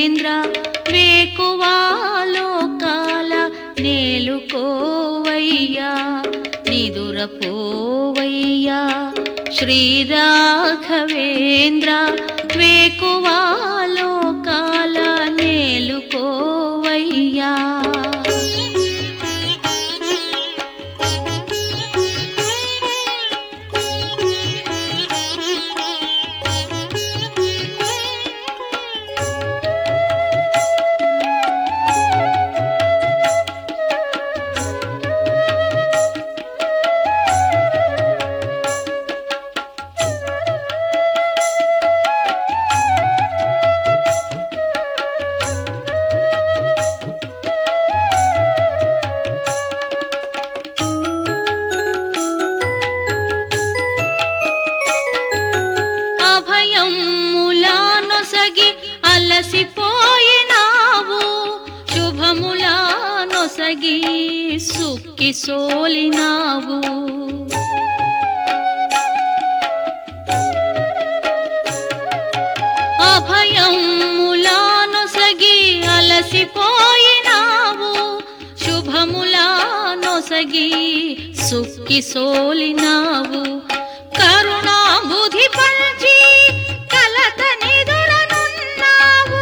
రాఘవేంద్ర వేకువాలోకాల నేలుకోవయ్యా నిదురపోవయ్యా శ్రీ రాఘవేంద్ర వేకువాలోకాల నేలుకోవయ్యా అభయం ములానొసగి అలసిపోయినావు శుభములానొసగి సుక్కి సోలినావు అభయం ములానొసగి అలసిపోయినావు శుభములానొసగి సుక్కి సోలినావు కరుణాబుధి పంచి కలత నిదురనున్నావు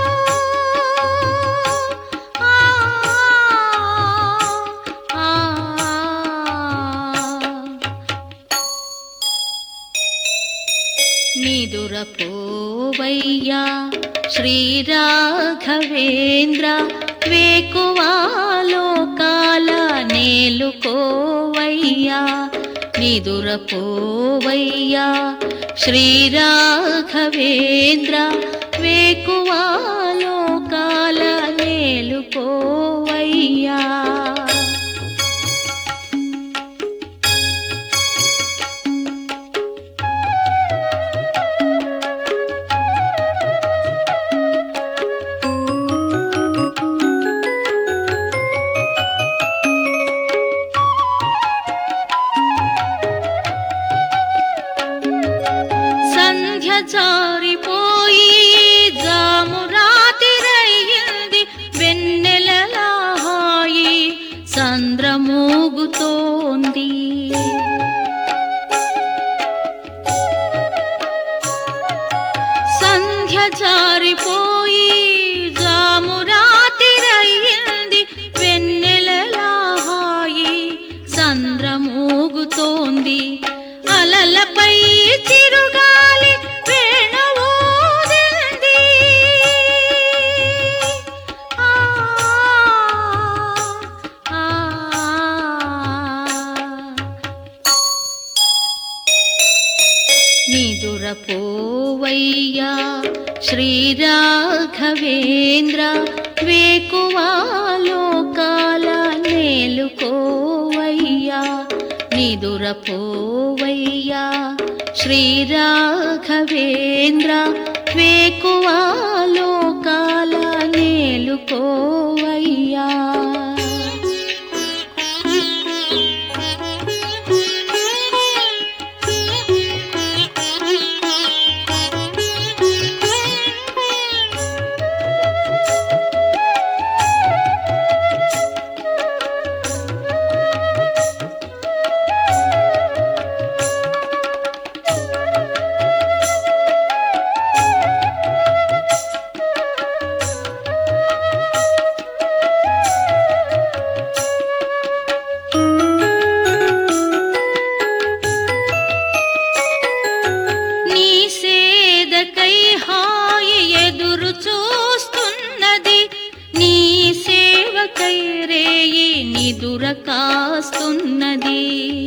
ఆ, ఆ, నిదురపోవయ్యా శ్రీరాఘవేంద్ర వేకువాలోకాల నేలుకోవయ్యా నిదురపోవయ్యా శ్రీరాఘవేంద్ర వేకువాలోకాల నేలుకోవయ్యా సంధ్య జారిపోయి జాము రాతిరయ్యింది వెన్నెలలా హాయి సంద్రమోగుతోంది సంధ్య జారిపోయి జాము రాతిరయ్యింది వెన్నెలలా హాయి సంద్రమోగుతోంది అలలపై చిరుగాలి వేణువూదింది ఆ, ఆ, నిదురపోవయ్యా శ్రీరాఘవేంద్ర వేకువాలోకాల నేలుకోవయ్యా నిదురపోవయ్యా శ్రీరాఘవేంద్ర వేకువాలోకాల నేలుకోవయ్యా నీ సేదకై హాయి ఎదురు చూస్తున్నది నీ సేవకై రేయి నిదుర కాస్తున్నది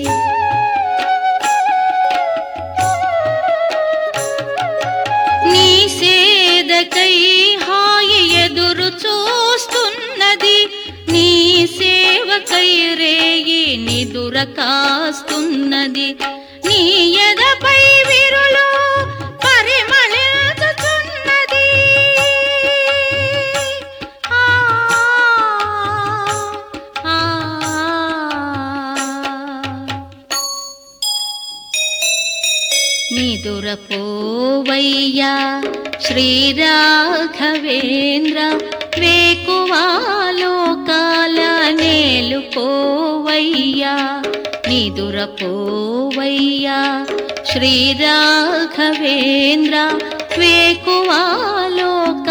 నీ సేదకై హాయి ఎదురు చూస్తున్నది నీ సేవకై రేయి నిదుర కాస్తున్నది నీ ఎదపై విరులు పరిమళించుచున్నది ఆ, ఆ, నిదుర నిదురపోవయ్యా శ్రీరాఘవేంద్ర వేకువాలోకాల నేలుకోవయ్యా నిదురపోవయ్యా శ్రీరాఘవేంద్ర వేకువాలోకాల